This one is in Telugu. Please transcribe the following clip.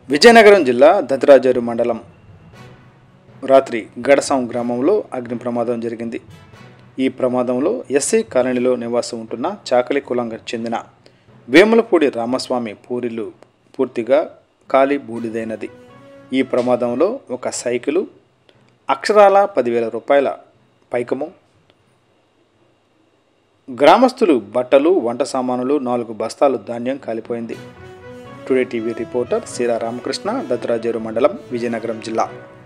విజయనగరం జిల్లా దత్రాజరు మండలం రాత్రి గడసాం గ్రామంలో అగ్ని ప్రమాదం జరిగింది ఈ ప్రమాదంలో ఎస్సీ కాలనీలో నివాసం ఉంటున్న చాకలి కులంగా చెందిన వేములపూడి రామస్వామి పూరిలు పూర్తిగా కాలి బూడిదైనది ఈ ప్రమాదంలో ఒక సైకిలు అక్షరాల పదివేల రూపాయల పైకము గ్రామస్తులు బట్టలు వంట సామానులు నాలుగు బస్తాలు ధాన్యం కాలిపోయింది today TV reporter Seera Ramakrishna Dattirajeru మండలం విజయనగరం జిల్లా